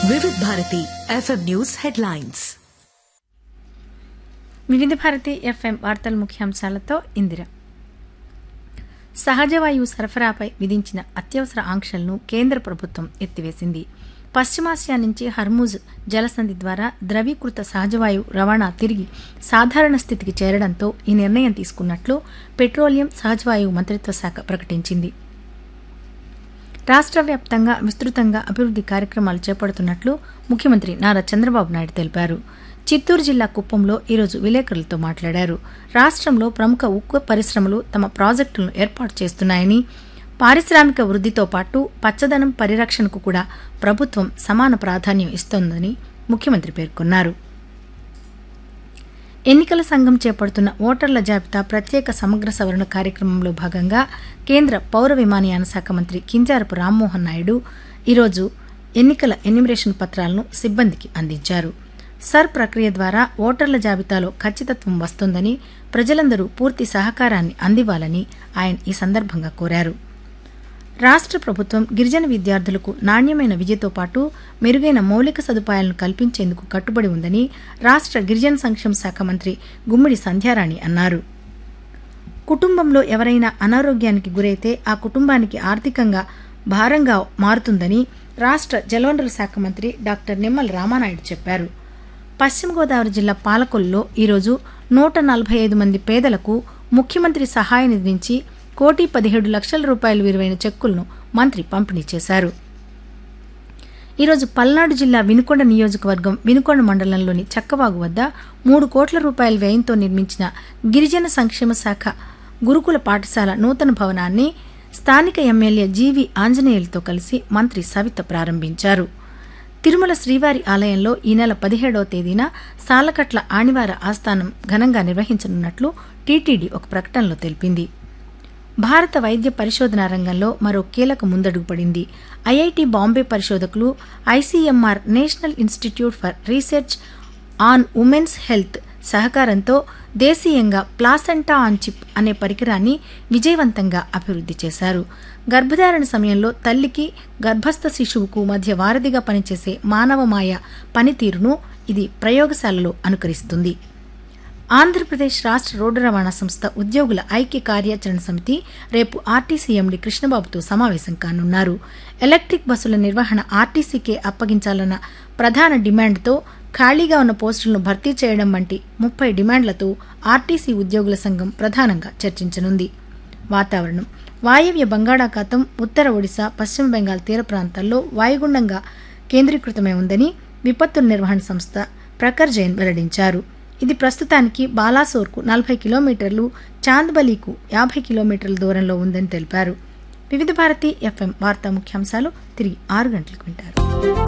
Vividh Bharati FM news headlines Vividh Bharati FM వార్తల ముఖ్యాంశాలతో ఇందిర సహజ వాయువు సరఫరాపై విధించిన అత్యవసర ఆంక్షలను కేంద్ర ప్రభుత్వం ఎత్తివేసింది పశ్చిమాసియా నుంచి హర్మూజ్ జలసంధి ద్వారా ద్రవీకృత సహజవాయువు రవాణా తిరిగి సాధారణ స్థితికి చేరడంతో ఈ నిర్ణయం తీసుకున్నట్లు పెట్రోలియం సహజవాయువు మంత్రిత్వ శాఖ ప్రకటించింది రాష్ట్ర వ్యాప్తంగా విస్తృతంగా అభివృద్ధి కార్యక్రమాలు చేపడుతున్నట్లు ముఖ్యమంత్రి నారా చంద్రబాబు నాయుడు తెలిపారు చిత్తూరు జిల్లా కుప్పంలో ఈరోజు విలేకరులతో మాట్లాడారు రాష్ట్రంలో ప్రముఖ ఉక్కు పరిశ్రమలు తమ ప్రాజెక్టులను ఏర్పాటు చేస్తున్నాయని పారిశ్రామిక వృద్ధితో పాటు పచ్చదనం పరిరక్షణకు కూడా ప్రభుత్వం సమాన ప్రాధాన్యం ఇస్తోందని ముఖ్యమంత్రి పేర్కొన్నారు ఎన్నికల సంఘం చేపడుతున్న ఓటర్ల జాబితా ప్రత్యేక సమగ్ర సవరణ కార్యక్రమంలో భాగంగా కేంద్ర పౌర విమానయాన శాఖ మంత్రి కింజారపు రామ్మోహన్ నాయుడు ఈరోజు ఎన్నికల ఎన్యూమరేషన్ పత్రాలను సిబ్బందికి అందించారు సర్ ప్రక్రియ ద్వారా ఓటర్ల జాబితాలో ఖచ్చితత్వం వస్తోందని ప్రజలందరూ పూర్తి సహకారాన్ని అందివ్వాలని ఆయన ఈ సందర్భంగా కోరారు రాష్ట్ర ప్రభుత్వం గిరిజన విద్యార్థులకు నాణ్యమైన విద్యతో పాటు మెరుగైన మౌలిక సదుపాయాలను కల్పించేందుకు కట్టుబడి ఉందని రాష్ట్ర గిరిజన సంక్షేమ శాఖ మంత్రి గుమ్మిడి సంధ్యారాణి అన్నారు కుటుంబంలో ఎవరైనా అనారోగ్యానికి గురైతే ఆ కుటుంబానికి ఆర్థికంగా భారంగా మారుతుందని రాష్ట్ర జలవనరుల శాఖ మంత్రి డాక్టర్ నిమ్మల రామానాయుడు చెప్పారు పశ్చిమ గోదావరి జిల్లా పాలకొల్లులో ఈరోజు నూట నలభై ఐదు మంది పేదలకు ముఖ్యమంత్రి సహాయ నిధి నుంచి కోటి పదిహేడు లక్షల రూపాయల విలువైన చెక్కులను మంత్రి పంపిణీ చేశారు ఈరోజు పల్నాడు జిల్లా వినుకొండ నియోజకవర్గం వినుకొండ మండలంలోని చక్కవాగు వద్ద మూడు కోట్ల రూపాయల వ్యయంతో నిర్మించిన గిరిజన సంక్షేమ శాఖ గురుకుల పాఠశాల నూతన భవనాన్ని స్థానిక ఎమ్మెల్యే జీవి ఆంజనేయులతో కలిసి మంత్రి సవిత ప్రారంభించారు తిరుమల శ్రీవారి ఆలయంలో ఈ నెల పదిహేడవ తేదీన సాలకట్ల ఆణివార ఆస్థానం ఘనంగా నిర్వహించనున్నట్లు టీటీడీ ఒక ప్రకటనలో తెలిపింది భారత వైద్య పరిశోధన రంగంలో మరో కీలక ముందడుగు పడింది ఐఐటి బాంబే పరిశోధకులు ICMR National Institute for Research on Women's Health సహకారంతో దేశీయంగా ప్లాసెంటా ఆన్ చిప్ అనే పరికరాన్ని విజయవంతంగా అభివృద్ధి చేశారు గర్భధారణ సమయంలో తల్లికి గర్భస్థ శిశువుకు మధ్య వారధిగా పనిచేసే మానవమాయ పనితీరును ఇది ప్రయోగశాలలో అనుకరిస్తుంది ఆంధ్రప్రదేశ్ రాష్ట్ర రోడ్డు రవాణా సంస్థ ఉద్యోగుల ఐక్య కార్యాచరణ సమితి రేపు ఆర్టీసీ ఎండీ కృష్ణబాబుతో సమావేశం కానున్నారు ఎలక్ట్రిక్ బస్సుల నిర్వహణ ఆర్టీసీకే అప్పగించాలన్న ప్రధాన డిమాండ్తో ఖాళీగా ఉన్న పోస్టులను భర్తీ చేయడం వంటి ముప్పై డిమాండ్లతో ఆర్టీసీ ఉద్యోగుల సంఘం ప్రధానంగా చర్చించనుంది వాతావరణం వాయవ్య బంగాళాఖాతం ఉత్తర ఒడిశా పశ్చిమ బెంగాల్ తీర ప్రాంతాల్లో వాయుగుండంగా కేంద్రీకృతమై ఉందని విపత్తుల నిర్వహణ సంస్థ ప్రఖర్ జైన్ వెల్లడించారు ఇది ప్రస్తుతానికి బాలాసోర్కు నలభై కిలోమీటర్లు చాంద్బలీకు యాభై కిలోమీటర్ల దూరంలో ఉందని తెలిపారు వివిధ భారతి ఎఫ్ఎం వార్తా ముఖ్యాంశాలు తిరిగి ఆరు గంటలకు వింటారు